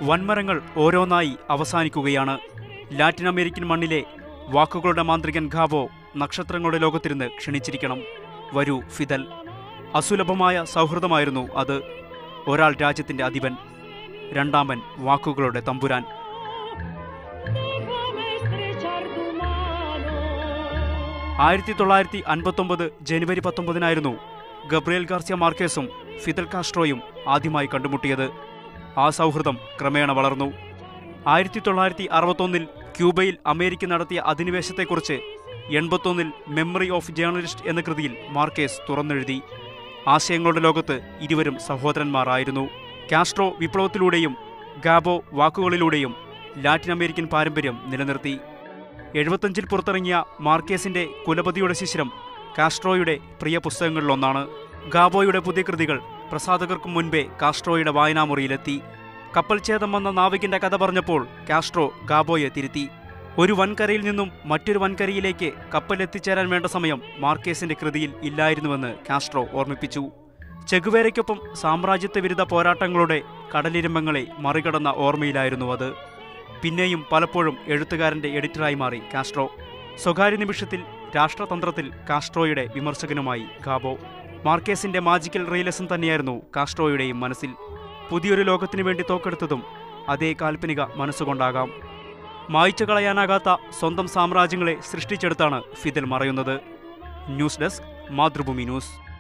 വൻമരങ്ങൾ ഓരോന്നായി അവസാനിക്കുകയാണ് Latin American മണ്ണിലെ വാക്കുകളുടെ മാന്ത്രികൻ ഖാബോ നക്ഷത്രങ്ങളുടെ ലോകത്തിരുന്ന് ക്ഷണിച്ചിരിക്കണം വരൂ ഫിദൽ അസുലഭമായ സൗഹൃദമായിരുന്നു അത് ഒരാൾ രാജ്യത്തിന്റെ അധിപൻ രണ്ടാമൻ വാക്കുകളുടെ തമ്പുരാൻ Déjame estrechar tu mano. ആയിരത്തി തൊള്ളായിരത്തി അൻപത്തൊമ്പത് ജനുവരി പത്തൊമ്പതിനായിരുന്നു ഗബ്രിയൽ ഗാർസിയ മാർക്കേസും ഫിദൽ കാസ്ട്രോയും ആദ്യമായി കണ്ടുമുട്ടിയത് ആ സൗഹൃദം ക്രമേണ വളർന്നു ആയിരത്തി തൊള്ളായിരത്തി അറുപത്തൊന്നിൽ ക്യൂബയിൽ അമേരിക്ക നടത്തിയ അധിനിവേശത്തെക്കുറിച്ച് എൺപത്തൊന്നിൽ മെമ്മറി ഓഫ് ജേർണലിസ്റ്റ് എന്ന കൃതിയിൽ മാർക്കേസ് തുറന്നെഴുതി ആശയങ്ങളുടെ ലോകത്ത് ഇരുവരും സഹോദരന്മാരായിരുന്നു കാസ്ട്രോ വിപ്ലവത്തിലൂടെയും ഗാബോ വാക്കുകളിലൂടെയും ലാറ്റിൻ അമേരിക്കൻ പാരമ്പര്യം നിലനിർത്തി എഴുപത്തഞ്ചിൽ പുറത്തിറങ്ങിയ മാർക്കേസിന്റെ കുലപതിയുടെ ശിശിരം കാസ്ട്രോയുടെ പ്രിയ പുസ്തകങ്ങളിലൊന്നാണ് ഗാബോയുടെ പുതിയ കൃതികൾ പ്രസാധകർക്കും മുൻപേ കാസ്ട്രോയുടെ വായനാമുറിയിലെത്തി കപ്പൽ ഛേദം വന്ന നാവികന്റെ കഥ പറഞ്ഞപ്പോൾ കാസ്ട്രോ ഗാബോയെ തിരുത്തി ഒരു വൻകരയിൽ നിന്നും മറ്റൊരു വൻകരയിലേക്ക് കപ്പൽ എത്തിച്ചേരാൻ വേണ്ട സമയം മാർക്കേസിന്റെ കൃതിയിൽ ഇല്ലായിരുന്നുവെന്ന് കാസ്ട്രോ ഓർമ്മിപ്പിച്ചു ചെഗുവേരയ്ക്കൊപ്പം സാമ്രാജ്യത്വ വിരുദ്ധ പോരാട്ടങ്ങളുടെ കടലിരമ്പങ്ങളെ മറികടന്ന ഓർമ്മയിലായിരുന്നു അത് പിന്നെയും പലപ്പോഴും എഴുത്തുകാരന്റെ എഡിറ്ററായി മാറി കാസ്ട്രോ സ്വകാര്യ നിമിഷത്തിൽ രാഷ്ട്രതന്ത്രത്തിൽ കാസ്ട്രോയുടെ വിമർശകനുമായി ഗാബോ മാർക്കേസിന്റെ മാജിക്കൽ റിയലിസം തന്നെയായിരുന്നു കാസ്ട്രോയുടെയും മനസ്സിൽ പുതിയൊരു ലോകത്തിനു വേണ്ടി തോക്കെടുത്തതും അതേ കാൽപ്പനിക മനസ്സുകൊണ്ടാകാം മായ്ച്ചു കളയാനാകാത്ത സ്വന്തം സാമ്രാജ്യങ്ങളെ സൃഷ്ടിച്ചെടുത്താണ് ഫിദൽ മറയുന്നത് ന്യൂസ് ഡെസ്ക് മാതൃഭൂമി ന്യൂസ്